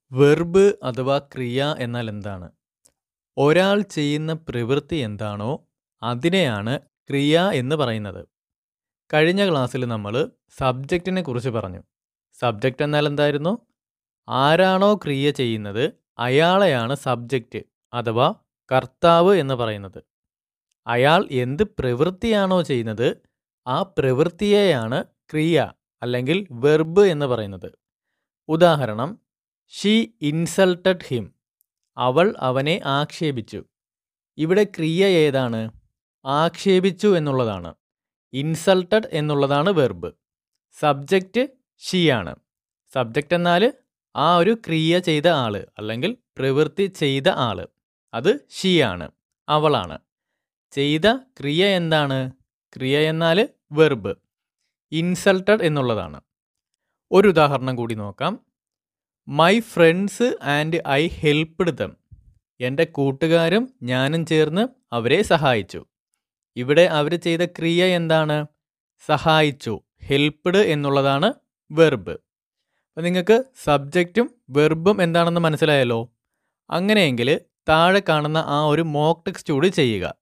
Verb അഥവാ ക്രിയ എന്നാൽ എന്താണ്? ഒരാൾ ചെയ്യുന്ന പ്രവൃത്തി എന്താണോ അതിനെയാണ് ക്രിയ എന്ന് പറയുന്നത്. കഴിഞ്ഞ ക്ലാസ്സിൽ നമ്മൾ സബ്ജക്റ്റിനെ കുറിച്ച് പറഞ്ഞു. സബ്ജക്റ്റ് എന്നാൽ എന്തായിരുന്നു? ആരാണോ ക്രിയ ചെയ്യുന്നത് അയാളെയാണ് സബ്ജക്റ്റ് അഥവാ കർത്താവ് എന്ന് പറയുന്നത്. അയാൾ എന്ത് പ്രവൃത്തിയാണോ ചെയ്യുന്നത് ആ പ്രവൃത്തിയെയാണ് ക്രിയ അല്ലെങ്കിൽ വെർബ് എന്ന് പറയുന്നത്. ഉദാഹരണം ഷീ ഇൻസൾട്ടഡ് ഹിം അവൾ അവനെ ആക്ഷേപിച്ചു. ഇവിടെ ക്രിയ ഏതാണ്? ആക്ഷേപിച്ചു എന്നുള്ളതാണ്. ഇൻസൾട്ടഡ് എന്നുള്ളതാണ് വെർബ്. സബ്ജക്റ്റ് ഷീ ആണ്. സബ്ജക്റ്റ് എന്നാൽ ആ ഒരു ക്രിയ ചെയ്ത ആള് അല്ലെങ്കിൽ പ്രവൃത്തി ചെയ്ത ആള്. അത് ഷീ ആണ്. അവളാണ്. ചെയ്ത ക്രിയ എന്താണ്? ക്രിയ എന്നാൽ വെർബ്. ഇൻസൾട്ടഡ് എന്നുള്ളതാണ്. ഒരു ഉദാഹരണം കൂടി നോക്കാം. My friends and I helped them. എൻ്റെ കൂട്ടുകാരും ഞാനും ചേർന്ന് അവരെ സഹായിച്ചു. ഇവിടെ അവർ ചെയ്ത ക്രിയ എന്താണ്? സഹായിച്ചു. ഹെൽപ്ഡ് എന്നുള്ളതാണ് വെർബ്. അപ്പം നിങ്ങൾക്ക് സബ്ജക്റ്റും വെർബും എന്താണെന്ന് മനസ്സിലായല്ലോ. അങ്ങനെയെങ്കിൽ താഴെ കാണുന്ന ആ ഒരു മോക്ക് ടെക്സ്റ്റ് കൂടി ചെയ്യുക.